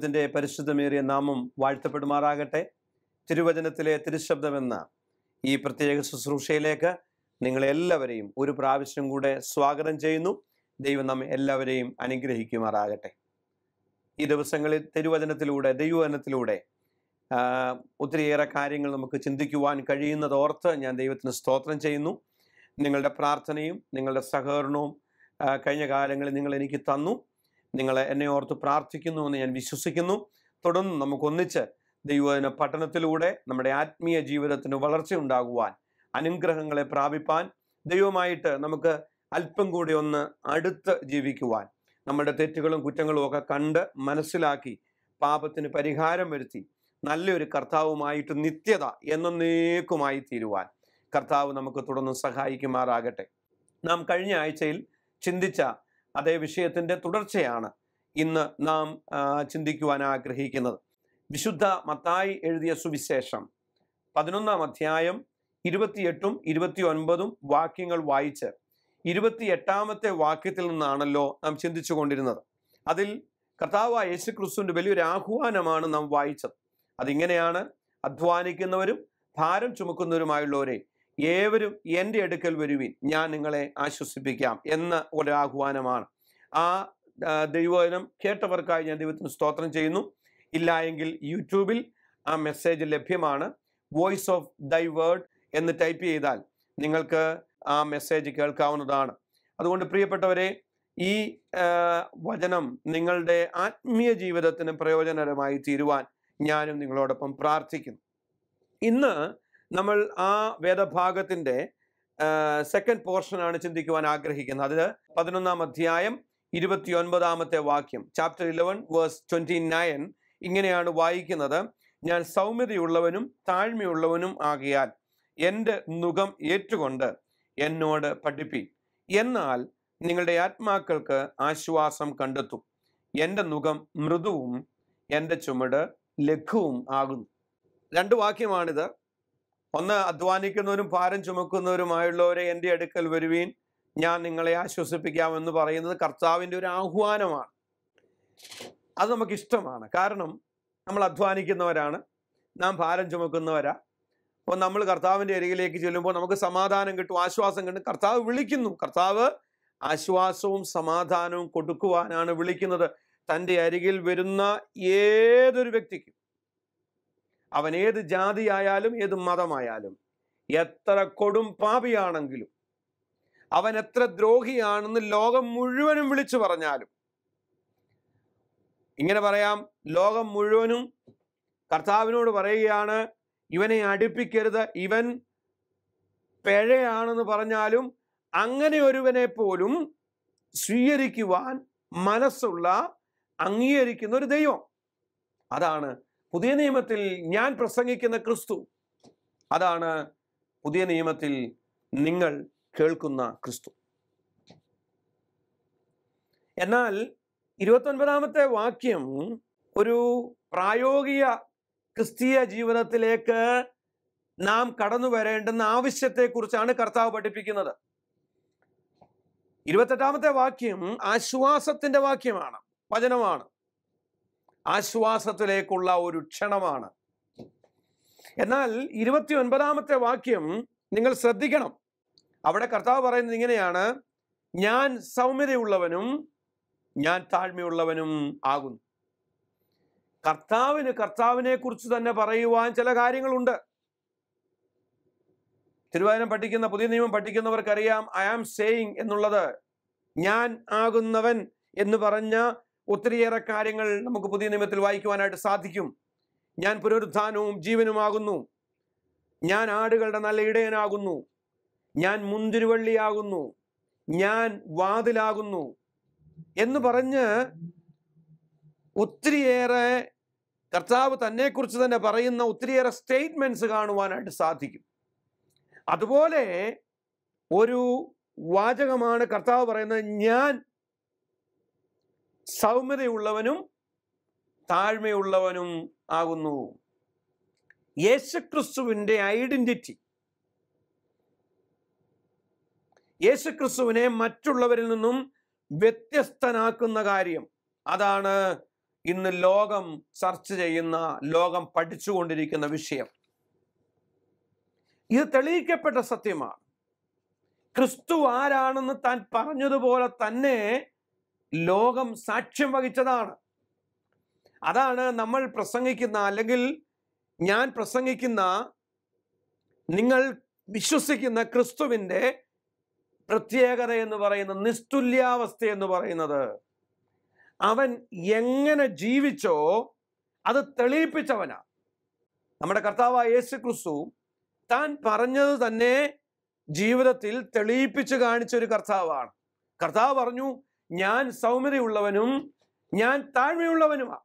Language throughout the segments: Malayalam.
ദൈവത്തിൻ്റെ പരിശുദ്ധമേറിയ നാമം വാഴ്ത്തപ്പെടുമാറാകട്ടെ തിരുവചനത്തിലെ തിരുശബ്ദമെന്ന ഈ പ്രത്യേക ശുശ്രൂഷയിലേക്ക് നിങ്ങളെല്ലാവരെയും ഒരു പ്രാവശ്യം കൂടെ സ്വാഗതം ചെയ്യുന്നു ദൈവം നമ്മെ എല്ലാവരെയും അനുഗ്രഹിക്കുമാറാകട്ടെ ഈ ദിവസങ്ങളിൽ തിരുവചനത്തിലൂടെ ദൈവവചനത്തിലൂടെ ആ, ഒത്തിരിയേറെ കാര്യങ്ങൾ നമുക്ക് ചിന്തിക്കുവാൻ കഴിയുന്നത് ഓർത്ത് ഞാൻ ദൈവത്തിന് സ്തോത്രം ചെയ്യുന്നു നിങ്ങളുടെ പ്രാർത്ഥനയും നിങ്ങളുടെ സഹകരണവും ആ, കഴിഞ്ഞ കാലങ്ങളിൽ നിങ്ങൾ എനിക്ക് തന്നു നിങ്ങൾ എന്നെ ഓർത്ത് പ്രാർത്ഥിക്കുന്നു എന്ന് ഞാൻ വിശ്വസിക്കുന്നു തുടർന്ന് നമുക്കൊന്നിച്ച് ദൈവദിന പഠനത്തിലൂടെ നമ്മുടെ ആത്മീയ ജീവിതത്തിന് വളർച്ചയുണ്ടാകുവാൻ അനുഗ്രഹങ്ങളെ പ്രാപിപ്പാൻ ദൈവമായിട്ട് നമുക്ക് അല്പം കൂടി ഒന്ന് അടുത്ത് ജീവിക്കുവാൻ നമ്മുടെ തെറ്റുകളും കുറ്റങ്ങളും ഒക്കെ കണ്ട് മനസ്സിലാക്കി പാപത്തിന് പരിഹാരം വരുത്തി നല്ലൊരു കർത്താവുമായിട്ട് നിത്യത എന്നേക്കുമായി തീരുവാൻ കർത്താവ് നമുക്ക് തുടർന്ന് സഹായിക്കുമാറാകട്ടെ നാം കഴിഞ്ഞ ആഴ്ചയിൽ ചിന്തിച്ച അതേ വിഷയത്തിൻ്റെ തുടർച്ചയാണ് ഇന്ന് നാം ആ, ചിന്തിക്കുവാൻ ആഗ്രഹിക്കുന്നത് വിശുദ്ധ മത്തായി എഴുതിയ സുവിശേഷം പതിനൊന്നാം അധ്യായം ഇരുപത്തിയെട്ടും ഇരുപത്തി ഒൻപതും വാക്യങ്ങൾ വായിച്ച് ഇരുപത്തിയെട്ടാമത്തെ വാക്യത്തിൽ നിന്നാണല്ലോ നാം ചിന്തിച്ചു കൊണ്ടിരുന്നത് അതിൽ കർത്താവ് യേശു ക്രിസ്തുവിൻ്റെ വലിയൊരു ആഹ്വാനമാണ് നാം വായിച്ചത് അതിങ്ങനെയാണ് അധ്വാനിക്കുന്നവരും ഭാരം ചുമക്കുന്നവരുമായുള്ളവരെ ഏവരും എൻ്റെ അടുക്കൽ വരുവിൻ ഞാൻ നിങ്ങളെ ആശ്വസിപ്പിക്കാം എന്ന ഒരു ആഹ്വാനമാണ് ആ ആ, ദൈവവചനം കേട്ടവർക്കായി ഞാൻ ദൈവത്തിന് സ്തോത്രം ചെയ്യുന്നു ഇല്ല എങ്കിൽ യൂട്യൂബിൽ ആ മെസ്സേജ് ലഭ്യമാണ് വോയിസ് ഓഫ് ദൈ വേർഡ് എന്ന് ടൈപ്പ് ചെയ്താൽ നിങ്ങൾക്ക് ആ മെസ്സേജ് കേൾക്കാവുന്നതാണ് അതുകൊണ്ട് പ്രിയപ്പെട്ടവരെ ഈ ആ, വചനം നിങ്ങളുടെ ആത്മീയ ജീവിതത്തിന് പ്രയോജനകരമായി തീരുവാൻ ഞാനും നിങ്ങളോടൊപ്പം പ്രാർത്ഥിക്കുന്നു ഇന്ന് നമ്മൾ ആ വേദഭാഗത്തിൻ്റെ സെക്കൻഡ് പോർഷനാണ് ചിന്തിക്കുവാൻ ആഗ്രഹിക്കുന്നത് അത് പതിനൊന്നാം അധ്യായം ഇരുപത്തിയൊൻപതാമത്തെ വാക്യം chapter eleven verse twenty nine ഇങ്ങനെയാണ് വായിക്കുന്നത് ഞാൻ സൗമ്യതയുള്ളവനും താഴ്മയുള്ളവനും ആകിയാൽ എൻ്റെ നുകം ഏറ്റുകൊണ്ട് എന്നോട് പഠിപ്പി എന്നാൽ നിങ്ങളുടെ ആത്മാക്കൾക്ക് ആശ്വാസം കണ്ടെത്തും എൻ്റെ നുകം മൃദുവും എൻ്റെ ചുമട് ലഘുവും ആകുന്നു രണ്ട് വാക്യമാണിത് ഒന്ന് അധ്വാനിക്കുന്നവരും ഭാരം ചുമക്കുന്നവരുമായുള്ളവരെ എൻ്റെ അടുക്കൽ വരുവീൻ ഞാൻ നിങ്ങളെ ആശ്വസിപ്പിക്കാമെന്ന് പറയുന്നത് കർത്താവിൻ്റെ ഒരു ആഹ്വാനമാണ് അത് നമുക്ക് ഇഷ്ടമാണ് കാരണം നമ്മൾ അധ്വാനിക്കുന്നവരാണ് നാം ഭാരം ചുമക്കുന്നവരാ അപ്പോൾ നമ്മൾ കർത്താവിൻ്റെ അരികിലേക്ക് ചെല്ലുമ്പോൾ നമുക്ക് സമാധാനം കിട്ടും ആശ്വാസം കിട്ടും കർത്താവ് വിളിക്കുന്നു കർത്താവ് ആശ്വാസവും സമാധാനവും കൊടുക്കുവാനാണ് വിളിക്കുന്നത് തൻ്റെ അരികിൽ വരുന്ന ഏതൊരു വ്യക്തിക്കും അവൻ ഏത് ജാതിയായാലും ഏത് മതമായാലും എത്ര കൊടും പാപിയാണെങ്കിലും അവൻ എത്ര ദ്രോഹിയാണെന്ന് ലോകം മുഴുവനും വിളിച്ചു പറഞ്ഞാലും ഇങ്ങനെ പറയാം ലോകം മുഴുവനും കർത്താവിനോട് പറയുകയാണ് ഇവനെ അടുപ്പിക്കരുത് ഇവൻ പിഴയാണെന്ന് പറഞ്ഞാലും അങ്ങനെ ഒരുവനെ പോലും സ്വീകരിക്കുവാൻ മനസ്സുള്ള അംഗീകരിക്കുന്ന ഒരു ദൈവം അതാണ് പുതിയ നിയമത്തിൽ ഞാൻ പ്രസംഗിക്കുന്ന ക്രിസ്തു അതാണ് പുതിയ നിയമത്തിൽ നിങ്ങൾ കേൾക്കുന്ന ക്രിസ്തു എന്നാൽ ഇരുപത്തൊൻപതാമത്തെ വാക്യം ഒരു പ്രായോഗിക ക്രിസ്തീയ ജീവിതത്തിലേക്ക് നാം കടന്നു വരേണ്ടുന്ന ആവശ്യത്തെക്കുറിച്ചാണ് കർത്താവ് പഠിപ്പിക്കുന്നത് ഇരുപത്തെട്ടാമത്തെ വാക്യം ആശ്വാസത്തിന്റെ വാക്യമാണ് വചനമാണ് ആശ്വാസത്തിലേക്കുള്ള ഒരു ക്ഷണമാണ് എന്നാൽ ഇരുപത്തി ഒൻപതാമത്തെ വാക്യം നിങ്ങൾ ശ്രദ്ധിക്കണം അവിടെ കർത്താവ് പറയുന്നത് ഇങ്ങനെയാണ് ഞാൻ സൗമ്യതയുള്ളവനും ഞാൻ താഴ്മയുള്ളവനും ആകുന്നു കർത്താവിന് കർത്താവിനെ കുറിച്ച് തന്നെ പറയുവാൻ ചില കാര്യങ്ങളുണ്ട് തിരുവാതിരം പഠിക്കുന്ന പുതിയ നിയമം പഠിക്കുന്നവർക്കറിയാം ഐ ആം സേയിങ് എന്നുള്ളത് ഞാൻ ആകുന്നവൻ എന്ന് പറഞ്ഞ ഒത്തിരിയേറെ കാര്യങ്ങൾ നമുക്ക് പുതിയ നിയമത്തിൽ വായിക്കുവാനായിട്ട് സാധിക്കും ഞാൻ പുനരുത്ഥാനവും ജീവനുമാകുന്നു ഞാൻ ആടുകളുടെ നല്ല ഇടയനാകുന്നു ഞാൻ മുന്തിരിവള്ളിയാകുന്നു ഞാൻ വാതിലാകുന്നു എന്ന് പറഞ്ഞ് ഒത്തിരിയേറെ കർത്താവ് തന്നെക്കുറിച്ച് തന്നെ പറയുന്ന ഒത്തിരിയേറെ സ്റ്റേറ്റ്മെന്റ്സ് കാണുവാനായിട്ട് സാധിക്കും അതുപോലെ ഒരു വാചകമാണ് കർത്താവ് പറയുന്നത് ഞാൻ സൗമ്യതയുള്ളവനും താഴ്മയുള്ളവനും ആകുന്നു യേശുക്രിസ്തുവിൻ്റെ ഐഡന്റിറ്റി യേശുക്രിസ്തുവിനെ മറ്റുള്ളവരിൽ നിന്നും വ്യത്യസ്തനാക്കുന്ന കാര്യം അതാണ് ഇന്ന് ലോകം ചർച്ച ചെയ്യുന്ന ലോകം പഠിച്ചുകൊണ്ടിരിക്കുന്ന വിഷയം ഇത് തെളിയിക്കപ്പെട്ട സത്യമാണ് ക്രിസ്തു ആരാണെന്ന് താൻ പറഞ്ഞതുപോലെ തന്നെ ലോകം സാക്ഷ്യം വഹിച്ചതാണ് അതാണ് നമ്മൾ പ്രസംഗിക്കുന്ന അല്ലെങ്കിൽ ഞാൻ പ്രസംഗിക്കുന്ന നിങ്ങൾ വിശ്വസിക്കുന്ന ക്രിസ്തുവിൻ്റെ പ്രത്യേകത എന്ന് പറയുന്നത് നിസ്തുല്യാവസ്ഥ എന്ന് പറയുന്നത് അവൻ എങ്ങനെ ജീവിച്ചോ അത് തെളിയിപ്പിച്ചവനാ നമ്മുടെ കർത്താവായ യേശു ക്രിസ്തു താൻ പറഞ്ഞത് തന്നെ ജീവിതത്തിൽ തെളിയിപ്പിച്ച് കാണിച്ച ഒരു കർത്താവാണ് കർത്താവ് പറഞ്ഞു ഞാൻ സൗമ്യതയുള്ളവനും ഞാൻ താഴ്മയുള്ളവനുമാ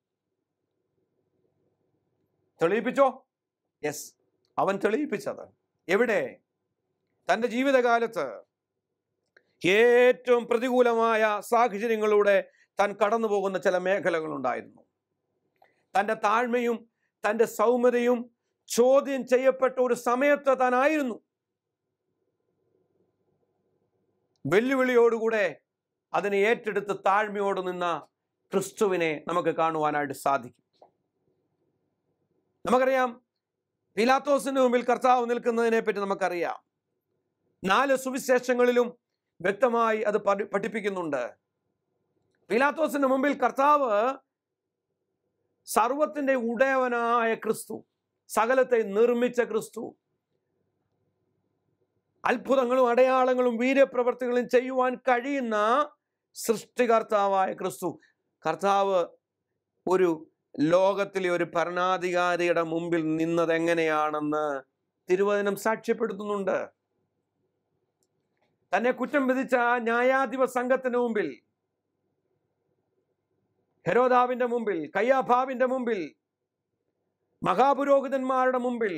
തെളിയിപ്പിച്ചോ യെസ് അവൻ തെളിയിപ്പിച്ചത് എവിടെ തൻ്റെ ജീവിതകാലത്ത് ഏറ്റവും പ്രതികൂലമായ സാഹചര്യങ്ങളിലൂടെ താൻ കടന്നു പോകുന്ന ചില മേഖലകളുണ്ടായിരുന്നു തൻ്റെ താഴ്മയും തൻ്റെ സൗമ്യതയും ചോദ്യം ചെയ്യപ്പെട്ട ഒരു സമയത്ത് താനായിരുന്നു വെല്ലുവിളിയോടുകൂടെ അതിനെ ഏറ്റെടുത്ത് താഴ്മയോട് നിന്ന ക്രിസ്തുവിനെ നമുക്ക് കാണുവാനായിട്ട് സാധിക്കും നമുക്കറിയാം പിലാത്തോസിന് മുമ്പിൽ കർത്താവ് നിൽക്കുന്നതിനെ പറ്റി നമുക്കറിയാം നാല് സുവിശേഷങ്ങളിലും വ്യക്തമായി അത് പഠി- പഠിപ്പിക്കുന്നുണ്ട് പിലാത്തോസിന് മുമ്പിൽ കർത്താവ് സർവത്തിന്റെ ഉടയവനായ ക്രിസ്തു സകലത്തെ നിർമ്മിച്ച ക്രിസ്തു അത്ഭുതങ്ങളും അടയാളങ്ങളും വീര്യപ്രവർത്തികളും ചെയ്യുവാൻ കഴിയുന്ന സൃഷ്ടികർത്താവായ ക്രിസ്തു കർത്താവ് ഒരു ലോകത്തിലെ ഒരു ഭരണാധികാരിയുടെ മുമ്പിൽ നിന്നത് എങ്ങനെയാണെന്ന് തിരുവചനം സാക്ഷ്യപ്പെടുത്തുന്നുണ്ട് തന്നെ കുറ്റം വിധിച്ച ന്യായാധിപ സംഘത്തിന് മുമ്പിൽ ഹെരോദാവിന്റെ മുമ്പിൽ കയ്യാഭാവിന്റെ മുമ്പിൽ മഹാപുരോഹിതന്മാരുടെ മുമ്പിൽ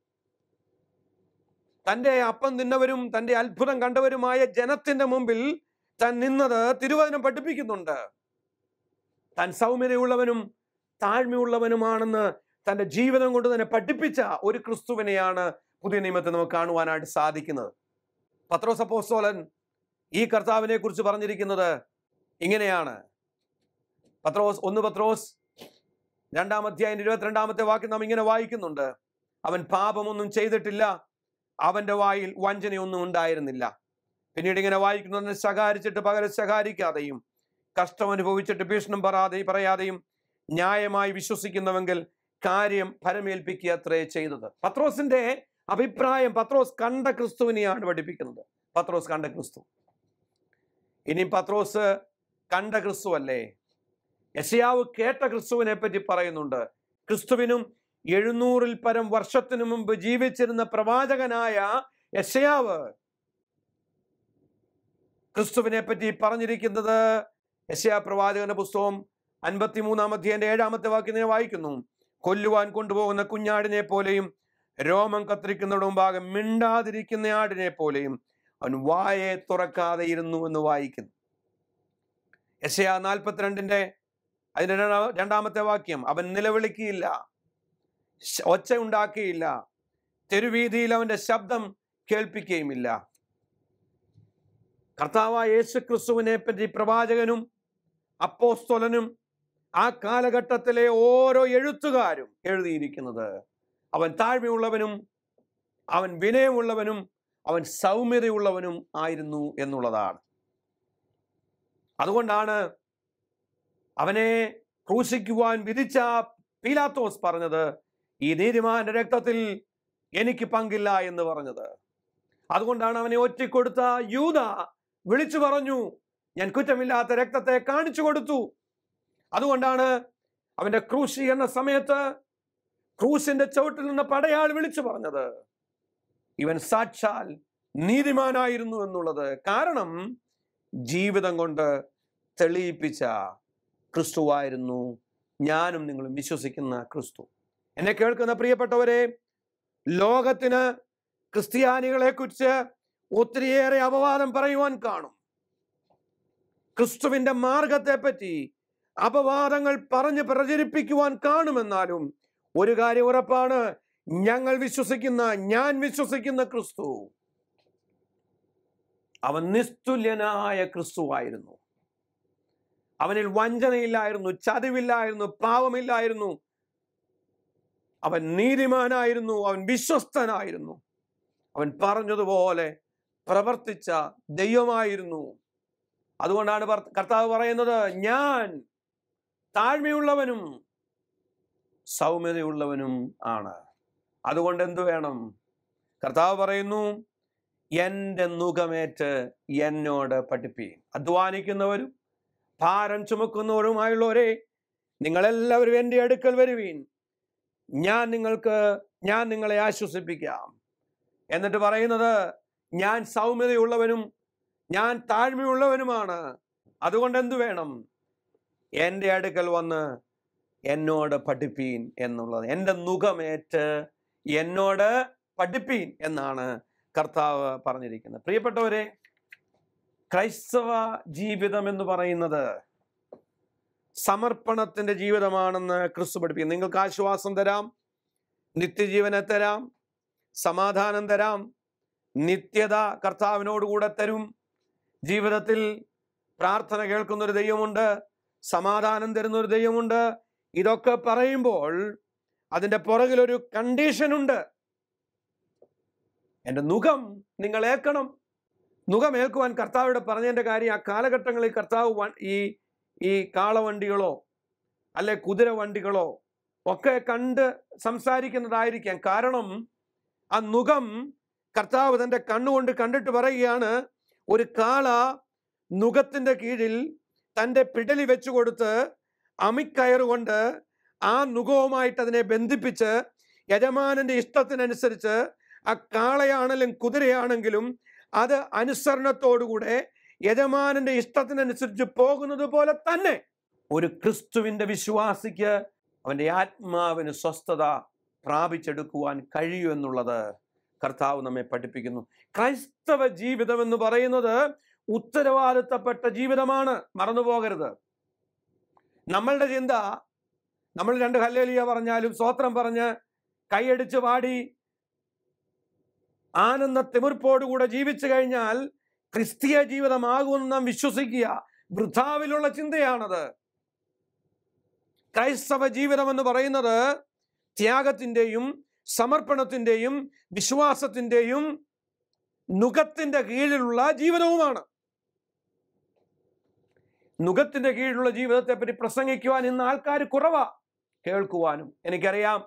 തന്റെ അപ്പം തിന്നവരും തന്റെ അത്ഭുതം കണ്ടവരുമായ ജനത്തിന്റെ മുമ്പിൽ താൻ നിന്നത് തിരുവചനം പഠിപ്പിക്കുന്നുണ്ട് താൻ സൗമ്യതയുള്ളവനും താഴ്മയുള്ളവനുമാണെന്ന് തന്റെ ജീവിതം കൊണ്ട് തന്നെ പഠിപ്പിച്ച ഒരു ക്രിസ്തുവിനെയാണ് പുതിയ നിയമത്തിൽ നമുക്ക് കാണുവാനായിട്ട് സാധിക്കുന്നത് പത്രോസ് അപ്പോസ്തോലൻ ഈ കർത്താവിനെ കുറിച്ച് പറഞ്ഞിരിക്കുന്നത് ഇങ്ങനെയാണ് പത്രോസ് ഒന്ന് പത്രോസ് രണ്ടാം അധ്യായം ഇരുപത്തിരണ്ടാമത്തെ വാക്യം നാം ഇങ്ങനെ വായിക്കുന്നുണ്ട് അവൻ പാപമൊന്നും ചെയ്തിട്ടില്ല അവന്റെ വായിൽ വഞ്ചനയൊന്നും ഉണ്ടായിരുന്നില്ല പിന്നീട് ഇങ്ങനെ വായിക്കുന്നത് ശകാരിച്ചിട്ട് പകരം ശകാരിക്കാതെയും കഷ്ടം അനുഭവിച്ചിട്ട് ഭീഷണം പറയാതെ പറയാതെയും ന്യായമായി വിശ്വസിക്കുന്നുവെങ്കിൽ കാര്യം ഫലമേൽപ്പിക്കുക അത്രേ ചെയ്തത് പത്രോസിന്റെ അഭിപ്രായം പത്രോസ് കണ്ട ക്രിസ്തുവിനെയാണ് പഠിപ്പിക്കുന്നത് പത്രോസ് കണ്ട ക്രിസ്തു ഇനി പത്രോസ് കണ്ട ക്രിസ്തു അല്ലേ യശയാവ് കേട്ട ക്രിസ്തുവിനെ പറ്റി പറയുന്നുണ്ട് ക്രിസ്തുവിനും എഴുന്നൂറിൽ പരം വർഷത്തിനു മുമ്പ് ജീവിച്ചിരുന്ന പ്രവാചകനായ യശയാവ് ക്രിസ്തുവിനെ പറ്റി പറഞ്ഞിരിക്കുന്നത് യശയാ പ്രവാചകന്റെ പുസ്തകം അൻപത്തിമൂന്നാം അധ്യായന്റെ ഏഴാമത്തെ വാക്യം ഞാൻ വായിക്കുന്നു കൊല്ലുവാൻ കൊണ്ടുപോകുന്ന കുഞ്ഞാടിനെ പോലെയും രോമം കത്തിരിക്കുന്നതിന് മുമ്പാകെ മിണ്ടാതിരിക്കുന്ന ആടിനെ പോലെയും അവൻ വായെ തുറക്കാതെ ഇരുന്നു എന്ന് വായിക്കുന്നു യശയാ നാൽപ്പത്തിരണ്ടിന്റെ അതിന്റെ രണ്ടാ- രണ്ടാമത്തെ വാക്യം അവൻ നിലവിളിക്കുകയില്ല ശ- ഒച്ച ഉണ്ടാക്കിയില്ല തെരുവീതിയിൽ അവന്റെ ശബ്ദം കേൾപ്പിക്കുകയുമില്ല കർത്താവായ യേശു ക്രിസ്തുവിനെ പറ്റി പ്രവാചകനും അപ്പോസ്തോലനും ആ കാലഘട്ടത്തിലെ ഓരോ എഴുത്തുകാരും എഴുതിയിരിക്കുന്നത് അവൻ താഴ്മയുള്ളവനും അവൻ വിനയമുള്ളവനും അവൻ സൗമ്യതയുള്ളവനും ആയിരുന്നു എന്നുള്ളതാണ് അതുകൊണ്ടാണ് അവനെ ക്രൂശിക്കുവാൻ വിധിച്ച പീലാത്തോസ് പറഞ്ഞത് ഈ നീതിമാന്റെ രക്തത്തിൽ എനിക്ക് പങ്കില്ല എന്ന് പറഞ്ഞത് അതുകൊണ്ടാണ് അവനെ ഒറ്റിക്കൊടുത്ത യൂത വിളിച്ചു പറഞ്ഞു ഞാൻ കുറ്റമില്ലാത്ത രക്തത്തെ കാണിച്ചു കൊടുത്തു അതുകൊണ്ടാണ് അവന്റെ ക്രൂശീകരണ സമയത്ത് ക്രൂശിന്റെ ചവിട്ടിൽ നിന്ന് പടയാൾ വിളിച്ചു പറഞ്ഞത് ഇവൻ സാക്ഷാൽ നീതിമാനായിരുന്നു എന്നുള്ളത് കാരണം ജീവിതം കൊണ്ട് തെളിയിപ്പിച്ച ക്രിസ്തുവായിരുന്നു ഞാനും നിങ്ങളും വിശ്വസിക്കുന്ന ക്രിസ്തു എന്നെ കേൾക്കുന്ന പ്രിയപ്പെട്ടവരെ ലോകത്തിന് ക്രിസ്ത്യാനികളെ കുറിച്ച് ഒത്തിരിയേറെ അപവാദം പറയുവാൻ കാണും ക്രിസ്തുവിന്റെ മാർഗത്തെ പറ്റി അപവാദങ്ങൾ പറഞ്ഞ് പ്രചരിപ്പിക്കുവാൻ കാണുമെന്നാലും ഒരു കാര്യം ഉറപ്പാണ് ഞങ്ങൾ വിശ്വസിക്കുന്ന ഞാൻ വിശ്വസിക്കുന്ന ക്രിസ്തു അവൻ നിസ്തുല്യനായ ക്രിസ്തുവായിരുന്നു അവനിൽ വഞ്ചനയില്ലായിരുന്നു ചതിവില്ലായിരുന്നു പാവമില്ലായിരുന്നു അവൻ നീതിമാനായിരുന്നു അവൻ വിശ്വസ്തനായിരുന്നു അവൻ പറഞ്ഞതുപോലെ പ്രവർത്തിച്ച ദൈവമായിരുന്നു അതുകൊണ്ടാണ് ഭർ- കർത്താവ് പറയുന്നത് ഞാൻ താഴ്മയുള്ളവനും സൗമ്യതയുള്ളവനും ആണ് അതുകൊണ്ട് എന്തു വേണം കർത്താവ് പറയുന്നു എൻ്റെ നുഖമേറ്റ് എന്നോട് പഠിപ്പീൻ അധ്വാനിക്കുന്നവരും ഭാരം ചുമക്കുന്നവരുമായുള്ളവരെ നിങ്ങളെല്ലാവരും എൻ്റെ അടുക്കൽ വരുവീൻ ഞാൻ നിങ്ങൾക്ക് ഞാൻ നിങ്ങളെ ആശ്വസിപ്പിക്കാം എന്നിട്ട് പറയുന്നത് ഞാൻ സൗമ്യതയുള്ളവനും ഞാൻ താഴ്മയുള്ളവനുമാണ് അതുകൊണ്ട് എന്തു വേണം എൻ്റെ അടുക്കൽ വന്ന് എന്നോട് പഠിപ്പീൻ എന്നുള്ളത് എൻ്റെ നുഖമേറ്റ് എന്നോട് പഠിപ്പീൻ എന്നാണ് കർത്താവ് പറഞ്ഞിരിക്കുന്നത് പ്രിയപ്പെട്ടവരെ ക്രൈസ്തവ ജീവിതം എന്ന് പറയുന്നത് സമർപ്പണത്തിന്റെ ജീവിതമാണെന്ന് ക്രിസ്തു പഠിപ്പിക്കുന്നു നിങ്ങൾക്ക് ആശ്വാസം തരാം നിത്യജീവനെ തരാം സമാധാനം തരാം നിത്യത കർത്താവിനോടുകൂടെ തരും ജീവിതത്തിൽ പ്രാർത്ഥന കേൾക്കുന്ന ഒരു ദൈവമുണ്ട് സമാധാനം തരുന്ന ഒരു ദൈവമുണ്ട് ഇതൊക്കെ പറയുമ്പോൾ അതിൻ്റെ പുറകിലൊരു കണ്ടീഷൻ ഉണ്ട് എൻ്റെ മുഖം നിങ്ങൾ ഏൽക്കണം മുഖം ഏൽക്കുവാൻ കർത്താവിടെ പറഞ്ഞതിൻ്റെ കാര്യം ആ കാലഘട്ടങ്ങളിൽ കർത്താവ് വ- ഈ ഈ കാളവണ്ടികളോ അല്ലെ കുതിര വണ്ടികളോ ഒക്കെ കണ്ട് സംസാരിക്കുന്നതായിരിക്കാം കാരണം ആ മുഖം കർത്താവ് തൻ്റെ കണ്ണുകൊണ്ട് കണ്ടിട്ട് പറയുകയാണ് ഒരു കാള നുഖത്തിന്റെ കീഴിൽ തൻ്റെ പിടലി വെച്ചു കൊടുത്ത് അമിക്കയറുകൊണ്ട് ആ നുഖവുമായിട്ട് അതിനെ ബന്ധിപ്പിച്ച് യജമാനന്റെ ഇഷ്ടത്തിനനുസരിച്ച് ആ കാളയാണെങ്കിലും കുതിരയാണെങ്കിലും അത് അനുസരണത്തോടുകൂടെ യജമാനന്റെ ഇഷ്ടത്തിനനുസരിച്ച് പോകുന്നത് പോലെ തന്നെ ഒരു ക്രിസ്തുവിന്റെ വിശ്വാസിക്ക് അവന്റെ ആത്മാവിന് സ്വസ്ഥത പ്രാപിച്ചെടുക്കുവാൻ കഴിയൂ എന്നുള്ളത് കർത്താവ് നമ്മെ പഠിപ്പിക്കുന്നു ക്രൈസ്തവ ജീവിതം എന്ന് പറയുന്നത് ഉത്തരവാദിത്തപ്പെട്ട ജീവിതമാണ് മറന്നു പോകരുത് നമ്മളുടെ ചിന്ത നമ്മൾ രണ്ട് ഹല്ലേലിയ പറഞ്ഞാലും സ്വോത്രം പറഞ്ഞ് കൈയടിച്ച് പാടി ആനന്ദ തിമിർപ്പോടുകൂടെ ജീവിച്ചു കഴിഞ്ഞാൽ ക്രിസ്തീയ ജീവിതമാകുമെന്ന് നാം വിശ്വസിക്കുക വൃഥാവിലുള്ള ചിന്തയാണത് ക്രൈസ്തവ ജീവിതം എന്ന് പറയുന്നത് ത്യാഗത്തിൻ്റെയും സമർപ്പണത്തിൻ്റെയും വിശ്വാസത്തിൻ്റെയും നുഖത്തിന്റെ കീഴിലുള്ള ജീവിതവുമാണ് നുഖത്തിന്റെ കീഴിലുള്ള ജീവിതത്തെ പറ്റി പ്രസംഗിക്കുവാൻ ഇന്ന് ആൾക്കാർ കുറവാ കേൾക്കുവാനും എനിക്കറിയാം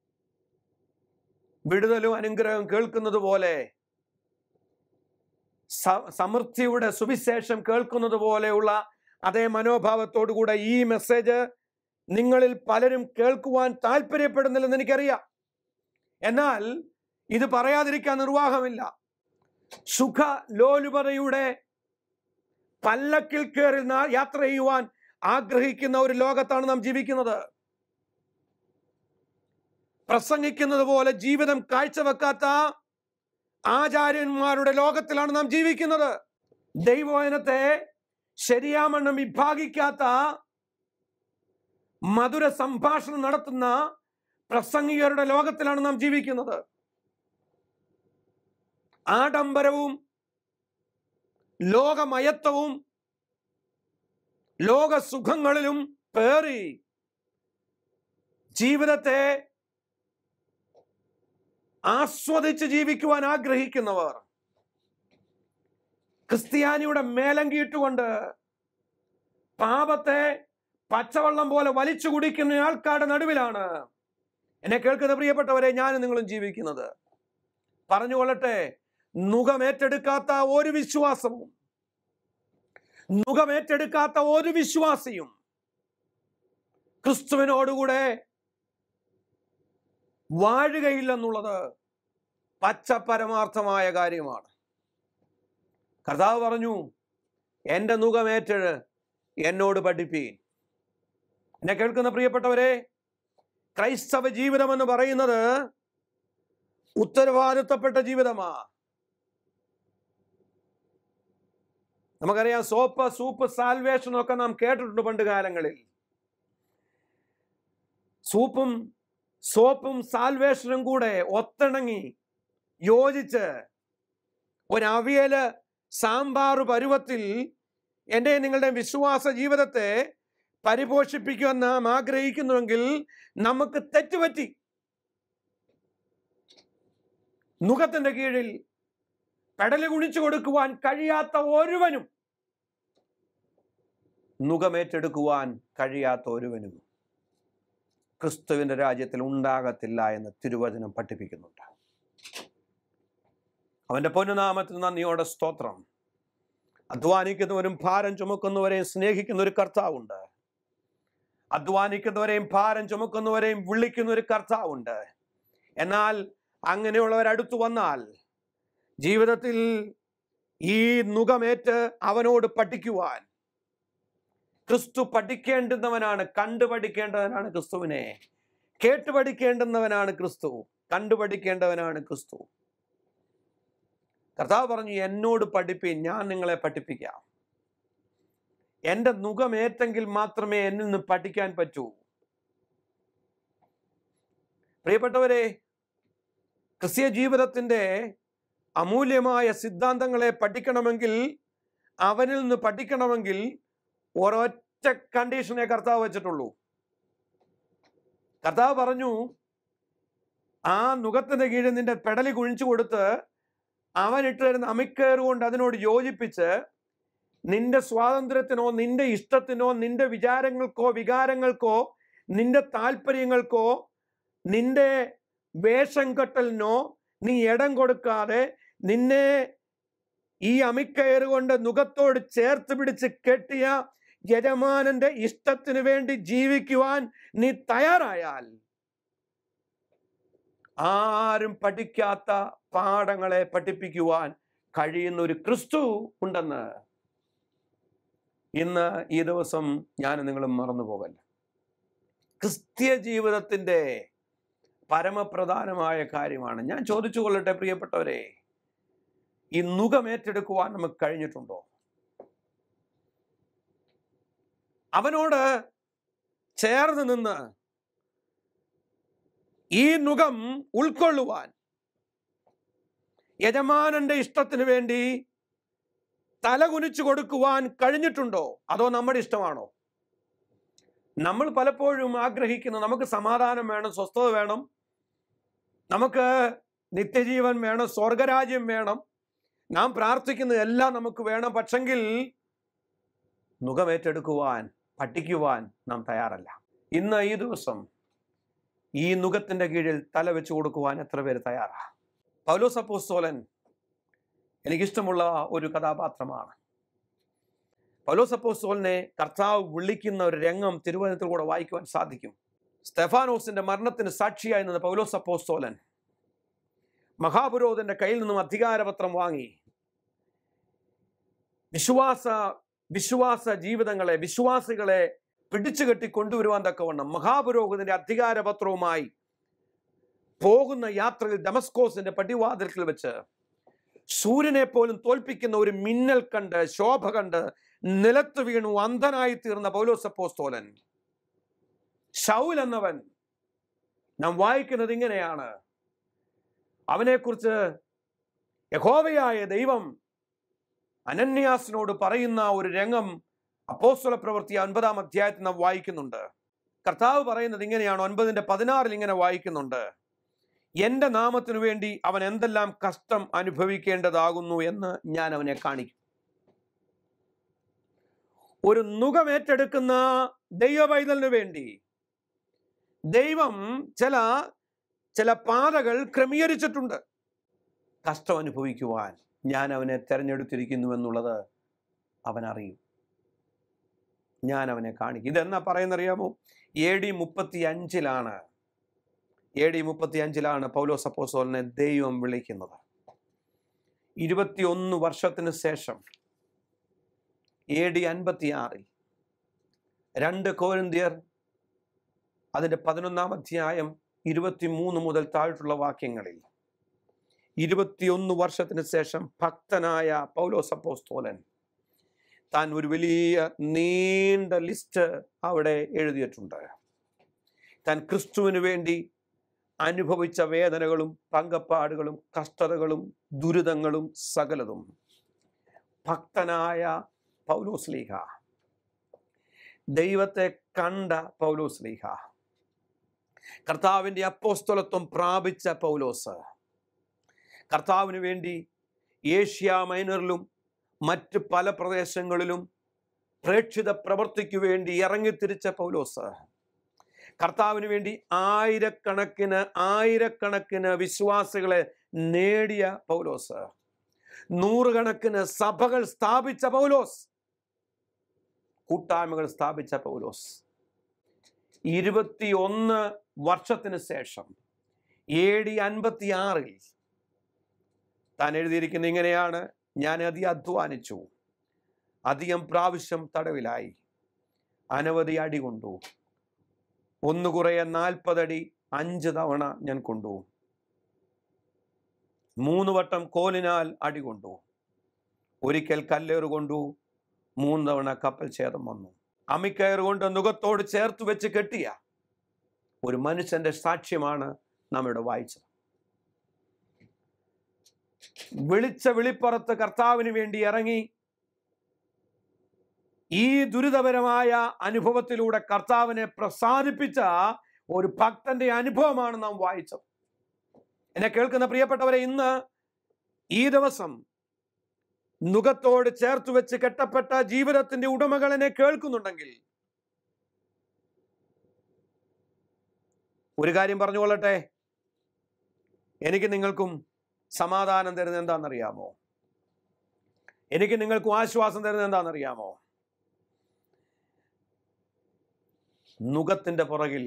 വിടുതലും അനുഗ്രഹം കേൾക്കുന്നത് പോലെ സ- സമൃദ്ധിയുടെ സുവിശേഷം കേൾക്കുന്നത് പോലെയുള്ള അതേ മനോഭാവത്തോടുകൂടെ ഈ മെസ്സേജ് നിങ്ങളിൽ പലരും കേൾക്കുവാൻ താല്പര്യപ്പെടുന്നില്ലെന്ന് എനിക്കറിയാം എന്നാൽ ഇത് പറയാതിരിക്കാൻ നിർവാഹമില്ല സുഖ ലോലുപതയുടെ പല്ലക്കിൽ കയറി നാ- യാത്ര ചെയ്യുവാൻ ആഗ്രഹിക്കുന്ന ഒരു ലോകത്താണ് നാം ജീവിക്കുന്നത് പ്രസംഗിക്കുന്നത് പോലെ ജീവിതം കാഴ്ചവെക്കാത്ത ആചാര്യന്മാരുടെ ലോകത്തിലാണ് നാം ജീവിക്കുന്നത് ദൈവവചനത്തെ ശരിയാമണ്ണം വിഭാഗിക്കാത്ത മധുര സംഭാഷണം നടത്തുന്ന പ്രസംഗികരുടെ ലോകത്തിലാണ് നാം ജീവിക്കുന്നത് ആഡംബരവും ലോകമയത്വവും ലോകസുഖങ്ങളിലും പേറി ജീവിതത്തെ ആസ്വദിച്ച് ജീവിക്കുവാൻ ആഗ്രഹിക്കുന്നവർ ക്രിസ്ത്യാനിയുടെ മേലങ്കിയിട്ടുകൊണ്ട് പാപത്തെ പച്ചവെള്ളം പോലെ വലിച്ചു കുടിക്കുന്ന ആൾക്കാരുടെ നടുവിലാണ് എന്നെ കേൾക്കുന്ന പ്രിയപ്പെട്ടവരെ ഞാനും നിങ്ങളും ജീവിക്കുന്നത് പറഞ്ഞുകൊള്ളട്ടെ നുഖമേറ്റെടുക്കാത്ത ഒരു വിശ്വാസവും നുഖമേറ്റെടുക്കാത്ത ഒരു വിശ്വാസിയും ക്രിസ്തുവിനോടുകൂടെ വാഴുകയില്ലെന്നുള്ളത് പച്ച പരമാർത്ഥമായ കാര്യമാണ് കർത്താവ് പറഞ്ഞു എൻ്റെ നുഖമേറ്റ് എന്നോട് പഠിപ്പീൻ എന്നെ കേൾക്കുന്ന പ്രിയപ്പെട്ടവരെ ക്രൈസ്തവ ജീവിതം എന്ന് പറയുന്നത് ഉത്തരവാദിത്തപ്പെട്ട ജീവിതമാ നമുക്കറിയാം സോപ്പ് സൂപ്പ് സാൽവേഷൻ ഒക്കെ നാം കേട്ടിട്ടുണ്ട് പണ്ട് കാലങ്ങളിൽ സൂപ്പും സോപ്പും സാൽവേഷനും കൂടെ ഒത്തിണങ്ങി യോജിച്ച് ഒരവിയല് സാമ്പാർ പരുവത്തിൽ എൻ്റെ നിങ്ങളുടെ വിശ്വാസ ജീവിതത്തെ പരിപോഷിപ്പിക്കുവാൻ നാം ആഗ്രഹിക്കുന്നുവെങ്കിൽ നമുക്ക് തെറ്റുപറ്റി മുഖത്തിന്റെ കീഴിൽ പെടല് കുണിച്ചു കൊടുക്കുവാൻ കഴിയാത്ത ഒരുവനും മുഖമേറ്റെടുക്കുവാൻ കഴിയാത്ത ഒരുവനും ക്രിസ്തുവിന്റെ രാജ്യത്തിൽ ഉണ്ടാകത്തില്ല എന്ന് തിരുവചനം പഠിപ്പിക്കുന്നുണ്ട് അവന്റെ പൊന്നുനാമത്തിൽ നന്ദിയോടെ സ്തോത്രം അധ്വാനിക്കുന്നവരും ഭാരം ചുമക്കുന്നവരെയും സ്നേഹിക്കുന്ന ഒരു കർത്താവുണ്ട് അധ്വാനിക്കുന്നവരെയും ഭാരം ചുമക്കുന്നവരെയും വിളിക്കുന്ന ഒരു കർത്താവുണ്ട് എന്നാൽ അങ്ങനെയുള്ളവർ അടുത്തു വന്നാൽ ജീവിതത്തിൽ ഈ നുഖമേറ്റ് അവനോട് പഠിക്കുവാൻ ക്രിസ്തു പഠിക്കേണ്ടുന്നവനാണ് കണ്ടു പഠിക്കേണ്ടവനാണ് ക്രിസ്തുവിനെ കേട്ടു പഠിക്കേണ്ടുന്നവനാണ് ക്രിസ്തു കണ്ടു പഠിക്കേണ്ടവനാണ് ക്രിസ്തു കർത്താവ് പറഞ്ഞു എന്നോട് പഠിപ്പീൻ ഞാൻ നിങ്ങളെ പഠിപ്പിക്കാം എൻ്റെ നുഖമേറ്റെങ്കിൽ മാത്രമേ എന്നിൽ നിന്ന് പഠിക്കാൻ പറ്റൂ പ്രിയപ്പെട്ടവരെ ക്രിസ്തീയ ജീവിതത്തിൻ്റെ അമൂല്യമായ സിദ്ധാന്തങ്ങളെ പഠിക്കണമെങ്കിൽ അവനിൽ നിന്ന് പഠിക്കണമെങ്കിൽ ഒരൊറ്റ കണ്ടീഷനെ കർത്താവ് വെച്ചിട്ടുള്ളൂ കർത്താവ് പറഞ്ഞു ആ നുഖത്തിന്റെ കീഴിൽ നിന്റെ പെടലി കുഴിച്ചു കൊടുത്ത് അവൻ ഇട്ട് തരുന്ന അമിക്കേറുകൊണ്ട് അതിനോട് യോജിപ്പിച്ച് നിന്റെ സ്വാതന്ത്ര്യത്തിനോ നിന്റെ ഇഷ്ടത്തിനോ നിന്റെ വിചാരങ്ങൾക്കോ വികാരങ്ങൾക്കോ നിന്റെ താല്പര്യങ്ങൾക്കോ നിന്റെ വേഷം കെട്ടലിനോ നീ ഇടം കൊടുക്കാതെ നിന്നെ ഈ അമിക്കയറ് കൊണ്ട് മുഖത്തോട് ചേർത്ത് പിടിച്ച് കെട്ടിയ യജമാനന്റെ ഇഷ്ടത്തിന് വേണ്ടി ജീവിക്കുവാൻ നീ തയ്യാറായാൽ ആരും പഠിക്കാത്ത പാഠങ്ങളെ പഠിപ്പിക്കുവാൻ കഴിയുന്ന ഒരു ക്രിസ്തു ഉണ്ടെന്ന് ഇന്ന് ഈ ദിവസം ഞാൻ നിങ്ങളും മറന്നു പോകല്ല ക്രിസ്തീയ ജീവിതത്തിന്റെ പരമപ്രധാനമായ കാര്യമാണ് ഞാൻ ചോദിച്ചു കൊള്ളട്ടെ പ്രിയപ്പെട്ടവരെ ഈ നുഖമേറ്റെടുക്കുവാൻ നമുക്ക് കഴിഞ്ഞിട്ടുണ്ടോ അവനോട് ചേർന്ന് നിന്ന് ഈ നുഖം ഉൾക്കൊള്ളുവാൻ യജമാനന്റെ ഇഷ്ടത്തിന് വേണ്ടി തല കുനിച്ചു കൊടുക്കുവാൻ കഴിഞ്ഞിട്ടുണ്ടോ അതോ നമ്മുടെ ഇഷ്ടമാണോ നമ്മൾ പലപ്പോഴും ആഗ്രഹിക്കുന്നു നമുക്ക് സമാധാനം വേണം സ്വസ്ഥത വേണം നമുക്ക് നിത്യജീവൻ വേണം സ്വർഗരാജ്യം വേണം നാം പ്രാർത്ഥിക്കുന്നതെല്ലാം നമുക്ക് വേണം പക്ഷെങ്കിൽ മുഖമേറ്റെടുക്കുവാൻ പഠിക്കുവാൻ നാം തയ്യാറല്ല ഇന്ന് ഈ ദിവസം ഈ നുഖത്തിന്റെ കീഴിൽ തല വെച്ച് കൊടുക്കുവാൻ എത്ര പേര് തയ്യാറാ പൗലോസ് അപ്പോസ്തോലൻ എനിക്കിഷ്ടമുള്ള ഒരു കഥാപാത്രമാണ് പൗലോസ് അപ്പോസ്തോലിനെ കർത്താവ് വിളിക്കുന്ന ഒരു രംഗം തിരുവനന്തപുരത്തിൽ കൂടെ വായിക്കുവാൻ സാധിക്കും സ്തെഫാനോസിന്റെ മരണത്തിന് സാക്ഷിയായി നിന്ന പൗലോസ് അപ്പോസ്തോലൻ മഹാപുരോധന്റെ കയ്യിൽ നിന്നും അധികാരപത്രം വാങ്ങി വിശ്വാസ വിശ്വാസ ജീവിതങ്ങളെ വിശ്വാസികളെ പിടിച്ചു കെട്ടി കൊണ്ടുവരുവാൻ തക്കവണ്ണം മഹാപുരോഹിതന്റെ അധികാരപത്രവുമായി പോകുന്ന യാത്രയിൽ ഡമസ്കോസിന്റെ പടിവാതിൽക്കൽ വെച്ച് സൂര്യനെ പോലും തോൽപ്പിക്കുന്ന ഒരു മിന്നൽ കണ്ട് ശോഭ കണ്ട് നിലത്ത് വീണു അന്ധനായി തീർന്ന പൗലോസപ്പോസ്തോലൻ ഷൗൽ എന്നവൻ നാം വായിക്കുന്നത് ഇങ്ങനെയാണ് അവനെക്കുറിച്ച് യഹോവയായ ദൈവം അനന്യാസിനോട് പറയുന്ന ഒരു രംഗം അപ്പോസ്തല പ്രവൃത്തി ഒൻപതാം അധ്യായത്തിൽ നാം വായിക്കുന്നുണ്ട് കർത്താവ് പറയുന്നത് ഇങ്ങനെയാണ് ഒൻപതിന്റെ പതിനാറിൽ ഇങ്ങനെ വായിക്കുന്നുണ്ട് എന്റെ നാമത്തിനു വേണ്ടി അവൻ എന്തെല്ലാം കഷ്ടം അനുഭവിക്കേണ്ടതാകുന്നു എന്ന് ഞാൻ അവനെ കാണിക്കും ഒരു നുഖമേറ്റെടുക്കുന്ന ദൈവപൈതലിനു വേണ്ടി ദൈവം ചില ചില പാതകൾ ക്രമീകരിച്ചിട്ടുണ്ട് കഷ്ടം അനുഭവിക്കുവാൻ ഞാൻ അവനെ തെരഞ്ഞെടുത്തിരിക്കുന്നു എന്നുള്ളത് അവൻ അറിയും ഞാൻ അവനെ കാണിക്കും ഇതെന്നാ പറയുന്നറിയാമോ എ ഡി മുപ്പത്തി അഞ്ചിലാണ് എ ഡി മുപ്പത്തി അഞ്ചിലാണ് പൗലോസ് അപ്പോസോലിനെ ദൈവം വിളിക്കുന്നത് ഇരുപത്തിയൊന്ന് വർഷത്തിന് ശേഷം എ ഡി അൻപത്തി ആറിൽ രണ്ട് കോരിന്തിയർ അതിൻ്റെ പതിനൊന്നാം അധ്യായം ഇരുപത്തിമൂന്ന് മുതൽ താഴെയുള്ള വാക്യങ്ങളിൽ ഇരുപത്തിയൊന്ന് വർഷത്തിന് ശേഷം ഭക്തനായ പൗലോസ് അപ്പോസ്തോലൻ താൻ ഒരു വലിയ നീണ്ട ലിസ്റ്റ് അവിടെ എഴുതിയിട്ടുണ്ട് താൻ ക്രിസ്തുവിന് വേണ്ടി അനുഭവിച്ച വേദനകളും പങ്കപ്പാടുകളും കഷ്ടതകളും ദുരിതങ്ങളും സകലതും ഭക്തനായ പൗലോസ് ലീഹ ദൈവത്തെ കണ്ട പൗലോസ് ലീഹ കർത്താവിൻ്റെ അപ്പോസ്തലത്വം പ്രാപിച്ച പൗലോസ് കർത്താവിന് വേണ്ടി ഏഷ്യ മൈനറിലും മറ്റ് പല പ്രദേശങ്ങളിലും പ്രേക്ഷിത പ്രവൃത്തിക്ക് വേണ്ടി ഇറങ്ങിത്തിരിച്ച പൗലോസ് കർത്താവിന് വേണ്ടി ആയിരക്കണക്കിന് ആയിരക്കണക്കിന് വിശ്വാസികളെ നേടിയ പൗലോസ് നൂറുകണക്കിന് സഭകൾ സ്ഥാപിച്ച പൗലോസ് കൂട്ടായ്മകൾ സ്ഥാപിച്ച പൗലോസ് ഇരുപത്തിയൊന്ന് വർഷത്തിന് ശേഷം എ ഡി അൻപത്തി ആറിൽ താൻ എഴുതിയിരിക്കുന്ന ഇങ്ങനെയാണ് ഞാൻ അതി അധ്വാനിച്ചു അധികം പ്രാവശ്യം തടവിലായി അനവധി അടി കൊണ്ടു ഒന്ന് കുറയെ നാൽപ്പതടി അഞ്ച് തവണ ഞാൻ കൊണ്ടു മൂന്ന് വട്ടം കോലിനാൽ അടി കൊണ്ടു ഒരിക്കൽ കല്ലേറ് കൊണ്ടു മൂന്ന് തവണ കപ്പൽ ഛേദം വന്നു അമിക്കയർ കൊണ്ട് മുഖത്തോട് ചേർത്ത് വെച്ച് കെട്ടിയ ഒരു മനുഷ്യന്റെ സാക്ഷ്യമാണ് നാം ഇവിടെ വായിച്ചത് വിളിച്ച വിളിപ്പുറത്ത് കർത്താവിന് വേണ്ടി ഇറങ്ങി ഈ ദുരിതപരമായ അനുഭവത്തിലൂടെ കർത്താവിനെ പ്രസാദിപ്പിച്ച ഒരു ഭക്തന്റെ അനുഭവമാണ് നാം വായിച്ചത് എന്നെ കേൾക്കുന്ന പ്രിയപ്പെട്ടവരെ ഇന്ന് ഈ ദിവസം നുഖത്തോട് ചേർത്ത് വെച്ച് കെട്ടപ്പെട്ട ജീവിതത്തിന്റെ ഉടമകൾ എന്നെ കേൾക്കുന്നുണ്ടെങ്കിൽ ഒരു കാര്യം പറഞ്ഞുകൊള്ളട്ടെ എനിക്ക് നിങ്ങൾക്കും സമാധാനം തരുന്നത് എന്താണെന്നറിയാമോ എനിക്ക് നിങ്ങൾക്കും ആശ്വാസം തരുന്നത് എന്താണെന്നറിയാമോ നുഖത്തിന്റെ പുറകിൽ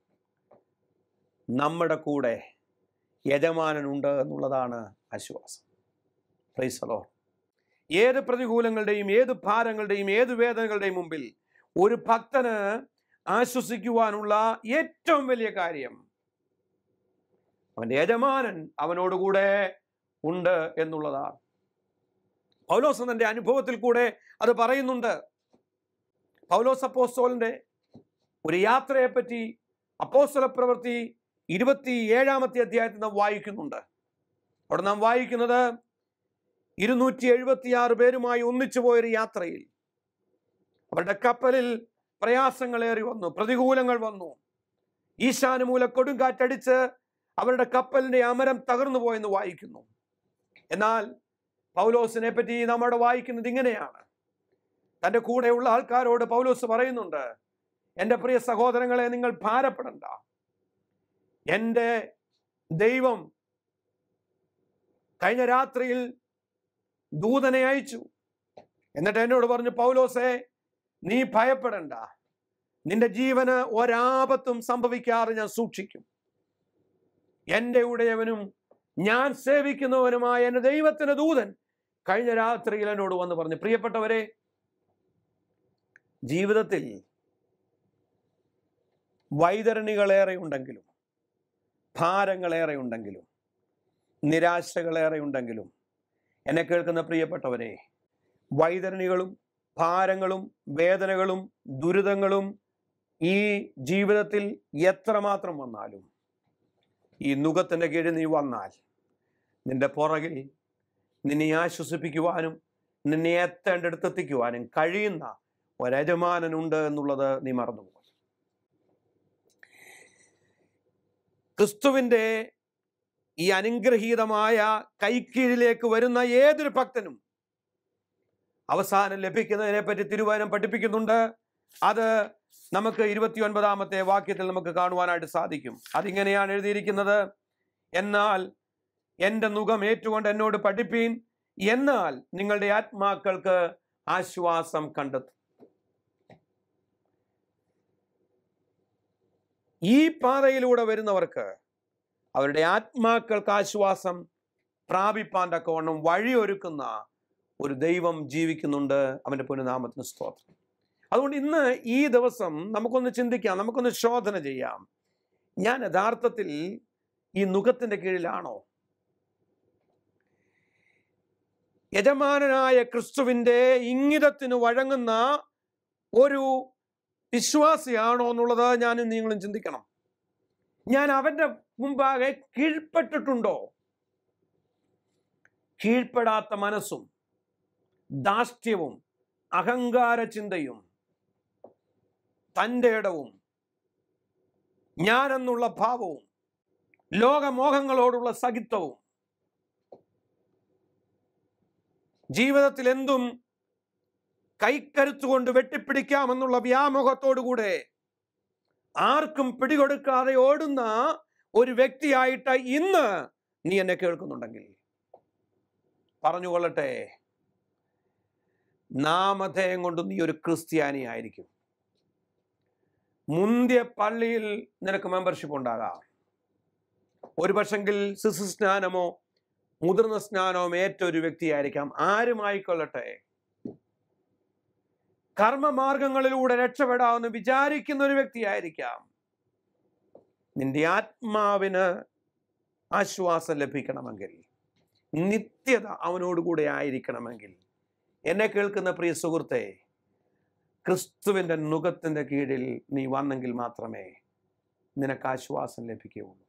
നമ്മുടെ കൂടെ യജമാനനുണ്ട് എന്നുള്ളതാണ് ആശ്വാസം പ്രൈസലോ ഏത് പ്രതികൂലങ്ങളുടെയും ഏത് ഭാരങ്ങളുടെയും ഏത് വേദനകളുടെയും മുമ്പിൽ ഒരു ഭക്തന് ആശ്വസിക്കുവാനുള്ള ഏറ്റവും വലിയ കാര്യം അവന്റെ യജമാനൻ അവനോടുകൂടെ ഉണ്ട് എന്നുള്ളതാണ് പൗലോസ് തന്റെ അനുഭവത്തിൽ കൂടെ അത് പറയുന്നുണ്ട് പൗലോസ് അപ്പോസ്തോലിന്റെ ഒരു യാത്രയെപ്പറ്റി അപ്പോസ്തല പ്രവൃത്തി ഇരുപത്തി ഏഴാമത്തെ അധ്യായത്തിൽ നാം വായിക്കുന്നുണ്ട് അവിടെ നാം വായിക്കുന്നത് ഇരുന്നൂറ്റി എഴുപത്തിയാറ് പേരുമായി ഒന്നിച്ചു പോയൊരു യാത്രയിൽ അവരുടെ കപ്പലിൽ പ്രയാസങ്ങളേറി വന്നു പ്രതികൂലങ്ങൾ വന്നു ഈശാനുമൂല കൊടുങ്കാറ്റടിച്ച് അവരുടെ കപ്പലിന്റെ അമരം തകർന്നു പോയെന്ന് വായിക്കുന്നു എന്നാൽ പൗലോസിനെ പറ്റി നമ്മുടെ വായിക്കുന്നത് ഇങ്ങനെയാണ് തൻ്റെ കൂടെയുള്ള ആൾക്കാരോട് പൗലോസ് പറയുന്നുണ്ട് എൻ്റെ പ്രിയ സഹോദരങ്ങളെ നിങ്ങൾ ഭാരപ്പെടണ്ട എൻ്റെ ദൈവം കഴിഞ്ഞ രാത്രിയിൽ ദൂതനെ അയച്ചു എന്നിട്ട് എന്നോട് പറഞ്ഞു പൗലോസെ നീ ഭയപ്പെടണ്ട നിന്റെ ജീവന് ഒരാപത്തും സംഭവിക്കാതെ ഞാൻ സൂക്ഷിക്കും എൻ്റെ ഉടയവനും ഞാൻ സേവിക്കുന്നവനുമായ എൻ്റെ ദൈവത്തിന്റെ ദൂതൻ കഴിഞ്ഞ രാത്രിയിൽ എന്നോട് വന്ന് പറഞ്ഞു പ്രിയപ്പെട്ടവരെ ജീവിതത്തിൽ വൈതരണികളേറെ ഉണ്ടെങ്കിലും ഭാരങ്ങളേറെ ഉണ്ടെങ്കിലും നിരാശകളേറെ ഉണ്ടെങ്കിലും എന്നെ കേൾക്കുന്ന പ്രിയപ്പെട്ടവരെ വൈതരണികളും ഭാരങ്ങളും വേദനകളും ദുരിതങ്ങളും ഈ ജീവിതത്തിൽ എത്രമാത്രം വന്നാലും ഈ നുഖത്തിൻ്റെ കീഴിൽ നീ വന്നാൽ നിന്റെ പുറകിൽ നിന്നെ ആശ്വസിപ്പിക്കുവാനും നിന്നെ എത്തേണ്ടടുത്ത് എത്തിക്കുവാനും കഴിയുന്ന ഒരജമാനനുണ്ട് എന്നുള്ളത് നീ മറന്നുപോകും ക്രിസ്തുവിൻ്റെ ഈ അനുഗ്രഹീതമായ കൈക്കീഴിലേക്ക് വരുന്ന ഏതൊരു ഭക്തനും അവസാനം ലഭിക്കുന്നതിനെ പറ്റി തിരുവചനം പഠിപ്പിക്കുന്നുണ്ട് അത് നമുക്ക് ഇരുപത്തി ഒൻപതാമത്തെ വാക്യത്തിൽ നമുക്ക് കാണുവാനായിട്ട് സാധിക്കും അതിങ്ങനെയാണ് എഴുതിയിരിക്കുന്നത് എന്നാൽ എൻ്റെ മുഖം ഏറ്റുകൊണ്ട് എന്നോട് പഠിപ്പീൻ എന്നാൽ നിങ്ങളുടെ ആത്മാക്കൾക്ക് ആശ്വാസം കണ്ടെത്തും ഈ പാതയിലൂടെ വരുന്നവർക്ക് അവരുടെ ആത്മാക്കൾക്ക് ആശ്വാസം പ്രാപിപ്പാൻ തക്കവണ്ണം വഴിയൊരുക്കുന്ന ഒരു ദൈവം ജീവിക്കുന്നുണ്ട് അവൻ്റെ പുനനാമത്തിന് സ്തോത്രം അതുകൊണ്ട് ഇന്ന് ഈ ദിവസം നമുക്കൊന്ന് ചിന്തിക്കാം നമുക്കൊന്ന് ശോധന ചെയ്യാം ഞാൻ യഥാർത്ഥത്തിൽ ഈ നുഖത്തിൻ്റെ കീഴിലാണോ യജമാനനായ ക്രിസ്തുവിൻ്റെ ഇംഗിതത്തിന് വഴങ്ങുന്ന ഒരു വിശ്വാസിയാണോ എന്നുള്ളത് ഞാനും നിങ്ങളും ചിന്തിക്കണം ഞാൻ അവൻ്റെ മുമ്പാകെ കീഴ്പ്പെട്ടിട്ടുണ്ടോ കീഴ്പ്പെടാത്ത മനസ്സും ദാഷ്ട്യവും അഹങ്കാര ചിന്തയും തൻ്റെ ഇടവും ഞാനെന്നുള്ള ഭാവവും ലോകമോഹങ്ങളോടുള്ള സഹിത്വവും ജീവിതത്തിൽ എന്തും കൈക്കരുത്തുകൊണ്ട് വെട്ടിപ്പിടിക്കാമെന്നുള്ള വ്യാമോഹത്തോടുകൂടെ ആർക്കും പിടികൊടുക്കാതെ ഓടുന്ന ഒരു വ്യക്തിയായിട്ട് ഇന്ന് നീ എന്നെ കേൾക്കുന്നുണ്ടെങ്കിൽ പറഞ്ഞുകൊള്ളട്ടെ നാമധേയം കൊണ്ട് നീ ഒരു ക്രിസ്ത്യാനി ആയിരിക്കും മുന്തിയ പള്ളിയിൽ നിനക്ക് മെമ്പർഷിപ്പ് ഉണ്ടാകാം ഒരു പക്ഷെങ്കിൽ ശിശു സ്നാനമോ മുതിർന്ന സ്നാനവും ഏറ്റ ഒരു വ്യക്തിയായിരിക്കാം ആരുമായിക്കൊള്ളട്ടെ കർമ്മമാർഗങ്ങളിലൂടെ രക്ഷപ്പെടാമെന്ന് വിചാരിക്കുന്ന ഒരു വ്യക്തിയായിരിക്കാം നിന്റെ ആത്മാവിന് ആശ്വാസം ലഭിക്കണമെങ്കിൽ നിത്യത അവനോടുകൂടെ ആയിരിക്കണമെങ്കിൽ എന്നെ കേൾക്കുന്ന പ്രിയ സുഹൃത്തെ ക്രിസ്തുവിൻ്റെ നുഖത്തിൻ്റെ കീഴിൽ നീ വന്നെങ്കിൽ മാത്രമേ നിനക്ക് ആശ്വാസം ലഭിക്കുകയുള്ളൂ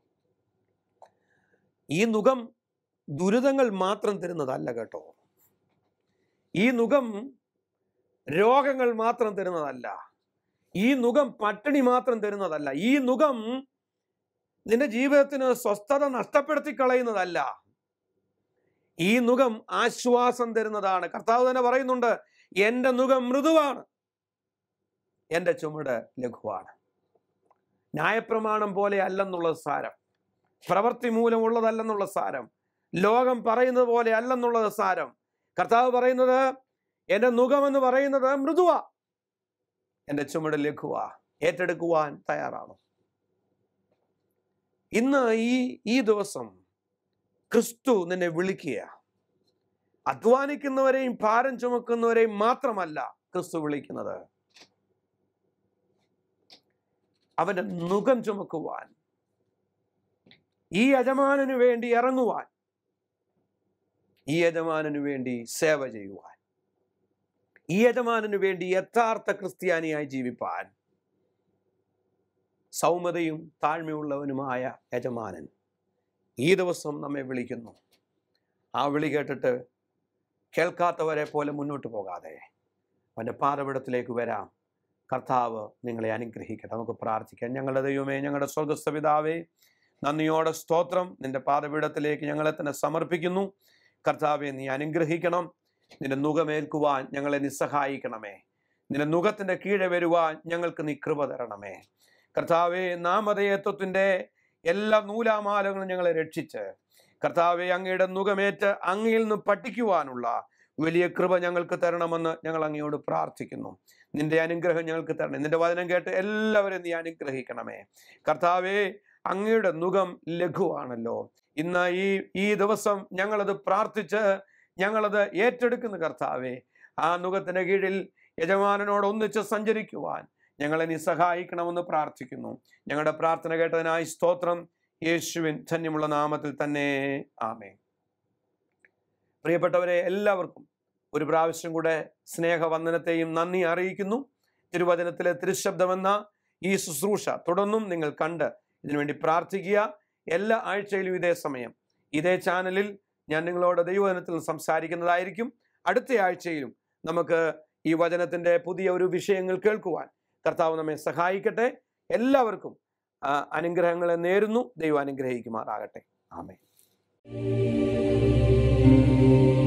ഈ നുഖം ദുരിതങ്ങൾ മാത്രം തരുന്നതല്ല കേട്ടോ ഈ നുഖം രോഗങ്ങൾ മാത്രം തരുന്നതല്ല ഈ നുഖം പട്ടിണി മാത്രം തരുന്നതല്ല ഈ നുഖം നിന്റെ ജീവിതത്തിന് സ്വസ്ഥത നഷ്ടപ്പെടുത്തി കളയുന്നതല്ല ഈ നുഖം ആശ്വാസം തരുന്നതാണ് കർത്താവ് തന്നെ പറയുന്നുണ്ട് എൻ്റെ നുഖം മൃദുവാണ് എൻ്റെ ചുമട് ലഘുവാണ് ന്യായപ്രമാണം പോലെ അല്ലെന്നുള്ള സാരം പ്രവൃത്തി മൂലമുള്ളതല്ലെന്നുള്ള സാരം ലോകം പറയുന്നത് പോലെ അല്ലെന്നുള്ളത് സാരം കർത്താവ് പറയുന്നത് എൻ്റെ നുഖമെന്ന് പറയുന്നത് മൃദുവ എൻ്റെ ചുമട് ലഘുവ ഏറ്റെടുക്കുവാൻ തയ്യാറാണ് ഇന്ന് ഈ ഈ ദിവസം ക്രിസ്തു നിന്നെ വിളിക്കുക അധ്വാനിക്കുന്നവരെയും ഭാരം ചുമക്കുന്നവരെയും മാത്രമല്ല ക്രിസ്തു വിളിക്കുന്നത് അവന്റെ നുഖം ചുമക്കുവാൻ ഈ യജമാനു വേണ്ടി ഇറങ്ങുവാൻ ഈ യജമാനു വേണ്ടി സേവ ചെയ്യുവാൻ ഈ യജമാനു വേണ്ടി യഥാർത്ഥ ക്രിസ്ത്യാനിയായി ജീവിപ്പാൻ സൗമ്യതയും താഴ്മയുള്ളവനുമായ യജമാനൻ ഈ ദിവസം നമ്മെ വിളിക്കുന്നു ആ വിളി കേട്ടിട്ട് കേൾക്കാത്തവരെ പോലെ മുന്നോട്ട് പോകാതെ അവൻ്റെ പാതപിടത്തിലേക്ക് വരാം കർത്താവ് നിങ്ങളെ അനുഗ്രഹിക്കട്ടെ നമുക്ക് പ്രാർത്ഥിക്കാം ഞങ്ങളുടെ ദൈവമേ ഞങ്ങളുടെ സ്വർഗസ്ഥ പിതാവേ നന്ദിയോടെ സ്തോത്രം നിന്റെ പാതപീഠത്തിലേക്ക് ഞങ്ങളെ തന്നെ സമർപ്പിക്കുന്നു കർത്താവെ നീ അനുഗ്രഹിക്കണം നിന്റെ നുഖമേൽക്കുവാൻ ഞങ്ങളെ നിസ്സഹായിക്കണമേ നിന്റെ നുഖത്തിന്റെ കീഴെ വരുവാൻ ഞങ്ങൾക്ക് നീ കൃപ തരണമേ കർത്താവെ നാമധേയത്വത്തിന്റെ എല്ലാ നൂലാമാലകളും ഞങ്ങളെ രക്ഷിച്ച് കർത്താവെ അങ്ങയുടെ നുഖമേറ്റ് അങ്ങയിൽ നിന്ന് പഠിക്കുവാനുള്ള വലിയ കൃപ ഞങ്ങൾക്ക് തരണമെന്ന് ഞങ്ങൾ അങ്ങയോട് പ്രാർത്ഥിക്കുന്നു നിന്റെ അനുഗ്രഹം ഞങ്ങൾക്ക് തരണം നിന്റെ വചനം കേട്ട് എല്ലാവരെയും നീ അനുഗ്രഹിക്കണമേ കർത്താവെ അങ്ങയുടെ നുഖം ലഘുവാണല്ലോ ഇന്ന് ഈ ഈ ദിവസം ഞങ്ങളത് പ്രാർത്ഥിച്ച് ഞങ്ങളത് ഏറ്റെടുക്കുന്ന കർത്താവെ ആ നുഖത്തിന്റെ കീഴിൽ യജമാനനോട് ഒന്നിച്ച് സഞ്ചരിക്കുവാൻ ഞങ്ങളെ നീ സഹായിക്കണമെന്ന് പ്രാർത്ഥിക്കുന്നു ഞങ്ങളുടെ പ്രാർത്ഥന കേട്ടതിനായി സ്തോത്രം യേശുവിൻ ധന്യമുള്ള നാമത്തിൽ തന്നെ ആമേ പ്രിയപ്പെട്ടവരെ എല്ലാവർക്കും ഒരു പ്രാവശ്യം കൂടെ സ്നേഹവന്ദനത്തെയും നന്ദി അറിയിക്കുന്നു തിരുവചനത്തിലെ തിരുശബ്ദമെന്ന ഈ ശുശ്രൂഷ തുടർന്നും നിങ്ങൾ കണ്ട് ഇതിനുവേണ്ടി പ്രാർത്ഥിക്കുക എല്ലാ ആഴ്ചയിലും ഇതേ സമയം ഇതേ ചാനലിൽ ഞാൻ നിങ്ങളോട് ദൈവവചനത്തിൽ സംസാരിക്കുന്നതായിരിക്കും അടുത്ത ആഴ്ചയിലും നമുക്ക് ഈ വചനത്തിന്റെ പുതിയ ഒരു വിഷയങ്ങൾ കേൾക്കുവാൻ കർത്താവ് നമ്മെ സഹായിക്കട്ടെ എല്ലാവർക്കും ആ, അനുഗ്രഹങ്ങളെ നേരുന്നു ദൈവം അനുഗ്രഹിക്കുമാറാകട്ടെ ആമേ